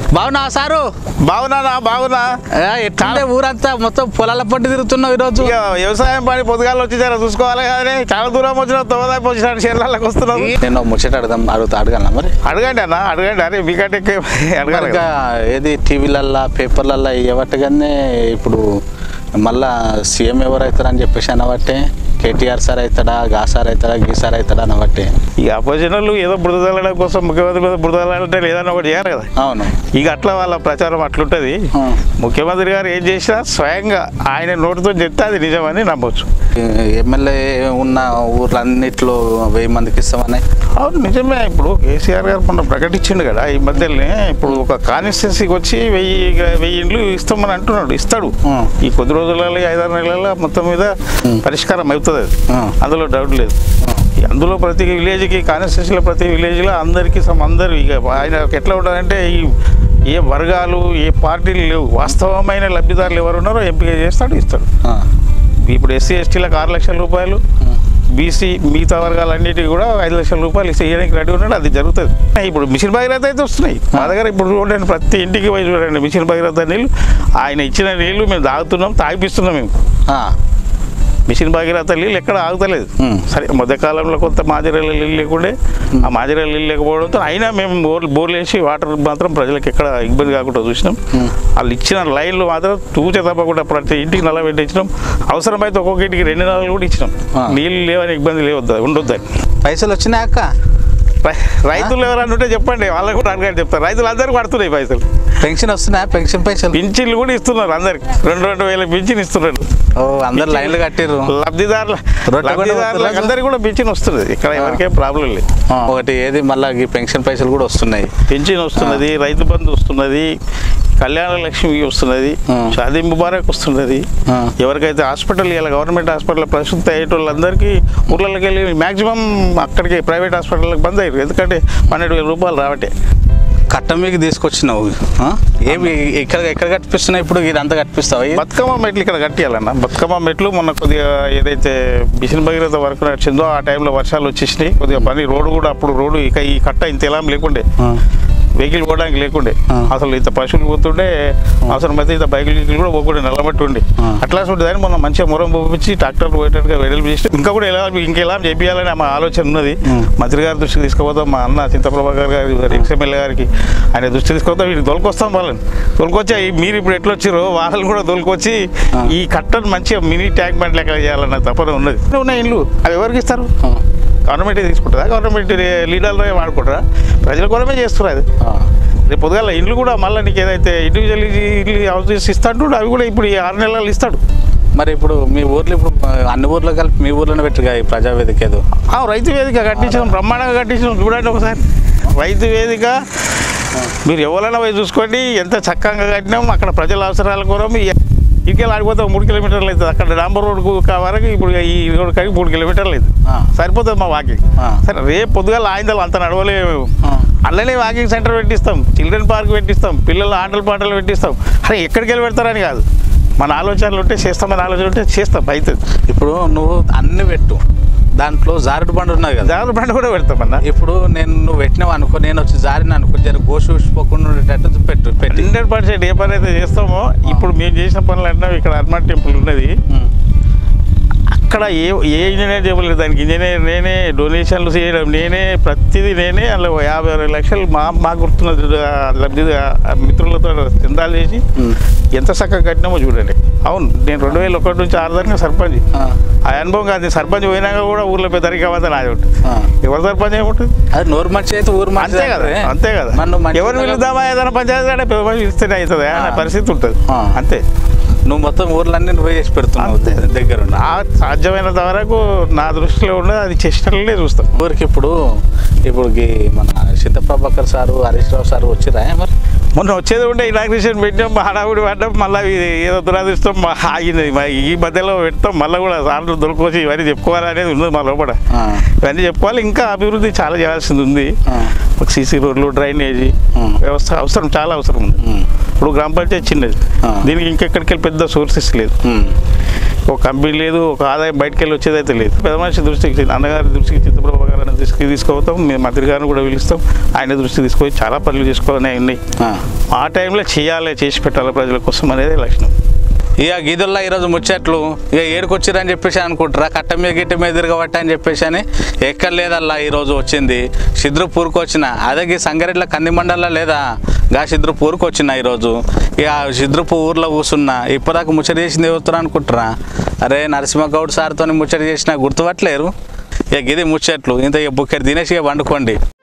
బాగున్నా సారు బాగున్నానా బాగున్నా ఏ, ఎట్లుండే ఊరంతా మొత్తం పొలాల పట్టి తిరుగుతున్నావు ఈరోజు ఇక వ్యవసాయం పని పొద్దుగాలు వచ్చి జర చూసుకోవాలి కానీ చాలా దూరం వచ్చిన తోదాపు వచ్చిన చీరలకు వస్తున్నావు నేను ముచ్చట అడదాం అడుగుతా అడగలనా మరి అడగండి అన్న అడగండి అరే మీకంటే ఎక్కువ అడగాలి ఇంకా ఏది టీవీలల్లా పేపర్లల్లా ఇవ్వట్టుగానే ఇప్పుడు మళ్ళా సీఎం ఎవరు అవుతారని చెప్పేసి అనబట్టే కేటీఆర్ సార్ అవుతాడా గా సార్ అవుతాడా గీ సార్ అవుతాడా అనబట్టే ఇక అపోజిషన్లు ఏదో బురదలడం కోసం ముఖ్యమంత్రి మీద బురదలంటే లేదన్న ఒకటి చేయాలి కదా అవును ఇక అట్లా వాళ్ళ ప్రచారం అట్లుంటుంది ఆ. ముఖ్యమంత్రి గారు ఏం చేసినా స్వయంగా ఆయన నోటితో చెప్తే అది నిజమని నమ్మొచ్చు ఎమ్మెల్యే ఉన్న ఊర్లన్నిట్లో వెయ్యి మందికి ఇస్తామని అవును నిజమే ఇప్పుడు కేసీఆర్ గారు మొన్న ప్రకటించిండు కదా ఈ మధ్యలోనే ఇప్పుడు ఒక కాన్స్టిట్యున్సీకి వచ్చి వెయ్యి వెయ్యి ఇండ్లు ఇస్తామని అంటున్నాడు ఇస్తాడు ఆ. ఈ కొద్ది రోజులలో ఈ ఐదారు నెలల మొత్తం మీద పరిష్కారం అవుతుంది అది ఆ. అందులో డౌట్ లేదు ఈ అందులో ప్రతి విలేజ్కి కాన్స్టిట్యున్సీలో ప్రతి విలేజ్లో అందరికీ సమ అందరు ఇక ఆయన ఎట్లా ఉంటుందంటే ఈ ఏ వర్గాలు ఏ పార్టీలు లేవు వాస్తవమైన లబ్ధిదారులు ఎవరు ఉన్నారో ఎంపిక చేస్తాడు ఇస్తాడు ఆ, ఇప్పుడు ఎస్సీ ఎస్టీలకు ఆరు లక్షల రూపాయలు బీసీ మిగతా వర్గాలన్నిటికీ కూడా ఐదు లక్షల రూపాయలు ఇవ్వడానికి రెడీ ఉన్నాడు అది జరుగుతుంది ఇప్పుడు మిషన్ భగీరథ అయితే వస్తున్నాయి మా దగ్గర ఇప్పుడు చూడండి ప్రతి ఇంటికి పోయి చూడండి మిషన్ భగీరథ నీళ్ళు ఆయన ఇచ్చిన నీళ్లు మేము తాగుతున్నాం తాగిపిస్తున్నాం మేము ఆ, మిషన్ భగీరథ నీళ్ళు ఎక్కడ ఆగుతలేదు Hmm. సరే మధ్యకాలంలో కొంత మాదిరేల నీళ్ళు లేకుండే ఆ మాదిరేల నీళ్ళు లేకపోవడంతో అయినా మేము బోర్ బోర్లు వేసి వాటర్ మాత్రం ప్రజలకు ఎక్కడ ఇబ్బంది కాకుండా చూసినాం వాళ్ళు ఇచ్చిన లైన్లు మాత్రం తూచే తప్పకుండా ప్రతి ఇంటికి నల్ల పెట్టి ఇచ్చినాం అవసరమైతే ఒక్కొక్క ఇంటికి రెండు నెలలు కూడా ఇచ్చినాం Ah. నీళ్ళు లేవని ఇబ్బంది లేవద్దు ఉండొద్దని పైసలు వచ్చినాయి అక్క రై- రైతులు ఎవరన్నా ఉంటే చెప్పండి వాళ్ళకి కూడా అడగండి చెప్తారు రైతులు అందరికీ పడుతున్నాయి పైసలు పెన్షన్ వస్తున్నాయా పెన్షన్ పైసలు పింఛన్లు కూడా ఇస్తున్నారు అందరికి రెండు రెండు వేల పింఛన్ ఇస్తున్నారు ఓ అందరు లైన్లు కట్టిర్రు లబ్ధిదారుల రొట్టె కూడా లబ్ధిదారులకు వస్తుందా? అందరికి కూడా పింఛన్ వస్తుంది ఇక్కడ ఎవరికేం ప్రాబ్లం లేదు ఆ, ఒకటి ఏది మళ్ళీ ఈ పెన్షన్ పైసలు కూడా వస్తున్నాయి పింఛన్ వస్తున్నది రైతు బంధు వస్తున్నది కళ్యాణ లక్ష్మి వస్తున్నది ఆ. షాదీ ముబారక్ వస్తున్నది ఆ. ఎవరికైతే హాస్పిటల్ ఇలా గవర్నమెంట్ హాస్పిటల్ ప్రస్తుత అయ్యే వాళ్ళందరికీ ఊర్లలోకి వెళ్ళి మాక్సిమం అక్కడికి ప్రైవేట్ హాస్పిటల్కి బంద్ అయ్యారు ఎందుకంటే పన్నెండు వేల రూపాయలు రావట్టే కట్ట మీకు తీసుకొచ్చినావు ఆ? ఏమి ఎక్కడ ఎక్కడ కట్టిస్తున్నావు ఇప్పుడు ఇదంతా కట్టిస్తావు బతుకమ్మ మెట్లు ఇక్కడ కట్టియాలన్న బతుకమ్మ మెట్లు మొన్న కొద్దిగా ఏదైతే మిషన్ భగీరథ వర్క్ నడిచిందో ఆ టైంలో వర్షాలు వచ్చేసినాయి కొద్దిగా పని రోడ్డు కూడా అప్పుడు రోడ్డు ఇక ఈ కట్ట ఇంత ఎలా లేకుండే వెహికల్ పోవడానికి లేకుండే ఆ. అసలు ఇంత పశువులు పోతుండే అవసరమైతే ఇంత బైకులు గిక్కులు కూడా పోకుండా నల్లబట్టి ఉండే ఆ. అట్లా దాన్ని మొన్న మంచిగా మొరం పంపించి ట్రాక్టర్లు పోయేటట్టుగా వెడల్పు చేసి ఇంకా కూడా ఎలా ఇంకెలా చేపియాలని మా ఆలోచన ఉన్నది ఉం. మంత్రి గారి దృష్టికి తీసుకుపోతాం మా అన్న చింతప్రభాకర్ గారి ఎక్స్ఎమ్మెల్యే గారికి ఆయన దృష్టి తీసుకుపోతాం వీటికి తోలుకొస్తాం వాళ్ళని తోలుకొచ్చి ఈ మీరు ఇప్పుడు ఎట్లా వచ్చారో వాళ్ళని కూడా తోలుకొచ్చి ఆ. ఈ కట్టను మంచిగా మినీ ట్యాంక్ బండ్ లెక్క చేయాలన్న తపన ఉన్నది ఉన్నాయి ఇల్లు అవి ఎవరికి ఇస్తారు గవర్నమెంట్ తీసుకుంటుందా గవర్నమెంట్ లీడర్లు వాడుకుంటారా ప్రజల కోసమే చేస్తున్నారు అది రేపు పొద్దుగాల ఇండ్లు కూడా మళ్ళీ నీకు ఏదైతే ఇండివిజువల్ ఇల్లు హౌసెస్ ఇస్తాడు అవి కూడా ఇప్పుడు ఈ ఆరు నెలలు ఇస్తాడు మరి ఇప్పుడు మీ ఊర్లో ఇప్పుడు అన్ని ఊర్లో కలిపి మీ ఊర్లోనే పెట్టుగా ఈ ప్రజావేదిక ఏదో ఆ, రైతు వేదిక కట్టించడం బ్రహ్మాండంగా కట్టించడం చూడండి ఒకసారి రైతు వేదిక మీరు ఎవరైనా పోయి చూసుకోండి ఎంత చక్కగా కట్టినాం అక్కడ ప్రజల అవసరాల కోరం ఇటుకెళ్ళి ఆడిపోతే మూడు కిలోమీటర్లు అవుతుంది అక్కడ డాంబర్ రోడ్కు వరకు ఇప్పుడు ఈ రోడ్ కడిగి మూడు కిలోమీటర్లు అవుతుంది ఆ. సరిపోతుంది మా వాకింగ్ ఆ. సరే రేపు పొద్దుగాల ఆయిందలు అంత నడవలేము ఆ. అల్లనే వాకింగ్ సెంటర్ పెట్టిస్తాం చిల్డ్రన్ పార్క్ పెట్టిస్తాం పిల్లల ఆటల పాటలు పెట్టిస్తాం అరే ఎక్కడికి వెళ్ళి పెడతారని కాదు మన ఆలోచనలు ఉంటే చేస్తామని ఆలోచన ఉంటే చేస్తాం అవుతుంది ఇప్పుడు నువ్వు అన్ని పెట్టు దాంట్లో జారుడు బండి ఉన్నది కదా జాగ్రత్త బండి కూడా పెడతామన్నా ఇప్పుడు నేను నువ్వు పెట్టినావు అనుకో నేను వచ్చి జారిన అనుకో జర గోషు ఊసిపోకుండా ఉండేటట్టు పెట్టు పెట్టి హండ్రెడ్ పర్సెంట్ ఏ పని అయితే చేస్తామో ఇప్పుడు మేము చేసిన పనులు అంటే ఇక్కడ హనుమాన్ టెంపుల్ ఉన్నది ఉం. అక్కడ ఏ ఏ ఇంజనీర్ చెప్పలేదు దానికి ఇంజనీర్ నేనే డొనేషన్లు చేయడం నేనే ప్రతిదీ నేనే అందులో యాభై అరవై లక్షలు మా మా గుర్తున్న లబ్ధి ఆ మిత్రులతో చందాలు చేసి ఉం. ఎంత చక్కగా కట్టినామో చూడండి అవును నేను రెండు వేల ఒకటి నుంచి ఆరు దాకా సర్పంచ్ ఆ. ఆ అనుభవం కాదు సర్పంచ్ పోయినాక కూడా ఊర్లో పెద్దరికి అవ్వదు నాది ఉంటుంది ఆ. ఎవరు సర్పంచ్ ఏముంటుంది అది నోరు మంచి అయితే ఊరు మంచి అంతే కదా అంతే కదా ఎవరు పిలుద్దామా ఏదైనా పంచాయతీ అంటే పెద్ద మనిషి ఇస్తేనే అవుతుంది అనే ఆ. పరిస్థితి ఉంటుంది ఆ. అంతే నువ్వు మొత్తం ఊర్లన్నీ నువ్వే చేసి పెడుతున్నావు అంతే. దగ్గర ఉండి. ఆ సాధ్యమైనంత వరకు నా దృష్టిలో ఉన్నది అది చేసినట్లే చూస్తాం ఊరికి ఇప్పుడు ఇప్పుడు ఈ మన సీతప్రభాకర్ సారు హరీష్ రావు సారు వచ్చిరా మరి మొన్న వచ్చేది ఉంటే ఇనాగ్రేషన్ పెట్టాం మా హడావుడి పడ్డాం మళ్ళీ ఏదో దురాదృష్టం మా ఆగింది మా ఈ మధ్యలో పెడతాం మళ్ళీ కూడా సార్లు దొరకొచ్చి ఇవన్నీ చెప్పుకోవాలనేది ఉన్నది మా లోపల ఆ. ఇవన్నీ చెప్పుకోవాలి ఇంకా అభివృద్ధి చాలా చేయాల్సింది ఉంది ఆ. ఒక సీసీ రోడ్లు డ్రైనేజీ ఉం. వ్యవస్థ అవసరం చాలా అవసరం ఉంది ఉం. ఇప్పుడు గ్రామ పంచాయతీ చిన్నది ఆ. దీనికి ఇంకెక్కడికి వెళ్ళి పెద్ద సోర్సెస్ లేదు ఉం. ఒక కంపెనీ లేదు ఒక ఆదాయం బయటకు వెళ్ళి వచ్చేదైతే లేదు పెద్ద మనిషి దృష్టికి అన్నగారి దృష్టికి చిత్రప్రభ గారి దృష్టికి తీసుకుపోతాం మేము మంత్రి గారిని కూడా పిలుస్తాం ఆయన దృష్టికి తీసుకొని చాలా పనులు చేసుకోవాలని ఉన్నాయి ఆ. ఆ టైంలో చేయాలి చేసి పెట్టాలి ప్రజల కోసం అనేది లక్షణం ఇక గీదుల్లో ఈరోజు ముచ్చట్లు ఇక ఏడుకొచ్చిరని చెప్పేసి అనుకుంటారా కట్ట మీద గిట్ట మీద తిరగబట్ట అని చెప్పేసి అని ఎక్కడ లేదల్లా ఈరోజు వచ్చింది సిద్రపూర్కి వచ్చిన అదే ఈ సంగారెడ్ల కంది మండలంలో లేదా గా సిద్రపూర్కి వచ్చిన ఈరోజు ఇక సిద్రపూర్ ఊర్లో కూర్చున్నా ఇప్పటిదాకా ముచ్చట చేసింది ఎవరుతారు అనుకుంటారా అరే నరసింహగౌడ్ సార్తో ముచ్చట చేసిన గుర్తుపట్టలేరు ఇక ఇది ముచ్చట్లు ఇంత ఇక బుక్కెట్ తినేసి ఇక వండుకోండి